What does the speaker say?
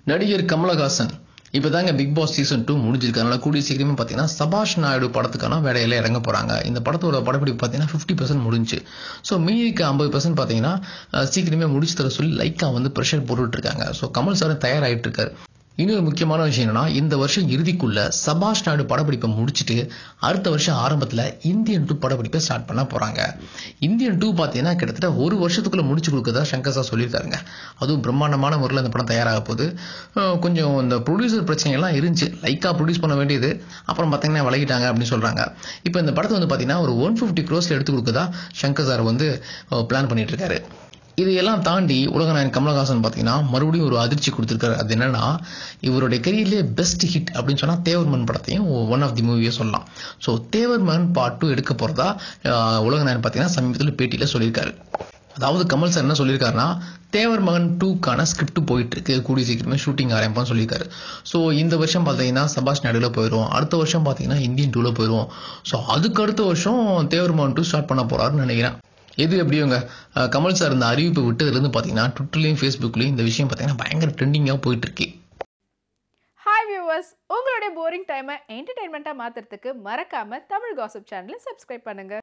நடிகர் கமலஹாசன் இப்போ தாங்க பிக் பாஸ் சீசன் டூ முடிஞ்சிருக்கு அதனால கூடிய சீக்கிரமே பார்த்தீங்கன்னா சபாஷ் நாயுடு படத்துக்கான வேலையில இறங்க போகிறாங்க இந்த படத்தோட படப்பிடிப்பு பார்த்தீங்கன்னா ஃபிஃப்டி பர்சன்ட் முடிஞ்சு ஸோ மீதிக்கு ஐம்பது பர்சன்ட் பார்த்தீங்கன்னா அஹ், சீக்கிரமே முடிச்சு தர சொல்லி லைக்கா வந்து ப்ரெஷர் போட்டுட்டு இருக்காங்க ஸோ கமல் சாரும் தயாராகிட்டு இருக்காரு இன்னொரு முக்கியமான விஷயம் என்னன்னா இந்த வருஷம் இறுதிக்குள்ள சபாஷ் நாயுடு படப்பிடிப்பை முடிச்சுட்டு அடுத்த வருஷம் ஆரம்பத்தில் இந்தியன் டூ படப்பிடிப்பை ஸ்டார்ட் பண்ண போகிறாங்க இந்தியன் டூ பார்த்தீங்கன்னா கிட்டத்தட்ட ஒரு வருஷத்துக்குள்ள முடிச்சு கொடுக்கறதா சங்கர் சார் சொல்லியிருக்காருங்க அதுவும் பிரம்மாண்டமான முறையில் இந்த படம் தயாராக போகுது அஹ் கொஞ்சம் இந்த ப்ரொடியூசர் பிரச்சனைகள்லாம் இருந்துச்சு லைக்காக ப்ரொடியூஸ் பண்ண வேண்டியது அப்புறம் பார்த்தீங்கன்னா விலகிட்டாங்க அப்படின்னு சொல்கிறாங்க இப்போ இந்த படத்தை வந்து பார்த்தீங்கன்னா ஒரு ஒன் ஃபிஃப்டி க்ரோஸில் எடுத்து கொடுக்கறதா சங்கர் சார் வந்து பிளான் பண்ணிட்டு இருக்காரு இதையெல்லாம் தாண்டி உலகநாயகன் கமலஹாசன் பார்த்தீங்கன்னா மறுபடியும் ஒரு அதிர்ச்சி கொடுத்துருக்காரு அது என்னன்னா இவருடைய கெரியர்லேயே பெஸ்ட் ஹிட் அப்படின்னு சொன்னால் தேவர்மன் படத்தையும் ஒன் ஆஃப் தி மூவியை சொல்லலாம் ஸோ தேவர்மன் பார்ட் டூ எடுக்க போகிறதா உலகநாயகன் பார்த்தீங்கன்னா சமீபத்தில் பேட்டியில் சொல்லியிருக்காரு அதாவது கமல் சார் என்ன சொல்லியிருக்காருன்னா தேவர் மகன் டூக்கான ஸ்கிரிப்ட் போயிட்டு இருக்கு கூடிய சீக்கிரமே ஷூட்டிங் ஆரம்பிப்பான்னு சொல்லியிருக்காரு ஸோ இந்த வருஷம் பார்த்தீங்கன்னா சபாஷ் நாயுடுல போயிடும் அடுத்த வருஷம் பார்த்தீங்கன்னா இந்தியன் டூவில் போயிடும் ஸோ அதுக்கு அடுத்த வருஷம் தேவர் மகன் டூ ஸ்டார்ட் பண்ண போறாருன்னு நினைக்கிறேன் எது எப்படியோங்க அஹ் கமல் சார் இந்த அறிவிப்பு விட்டதுலேருந்து பார்த்தீங்கன்னா ட்விட்டர்லையும் ஃபேஸ்புக்லையும் இந்த விஷயம் பார்த்தீங்கன்னா பயங்கர ட்ரெண்டிங்காக போயிட்டு இருக்கு ஹாய் வியூவர்ஸ் உங்களுடைய போரிங் டைமை என்டர்டைன்மெண்ட்டாக மாற்றுறதுக்கு மறக்காம தமிழ் காசிப் சேனலை சப்ஸ்கிரைப் பண்ணுங்க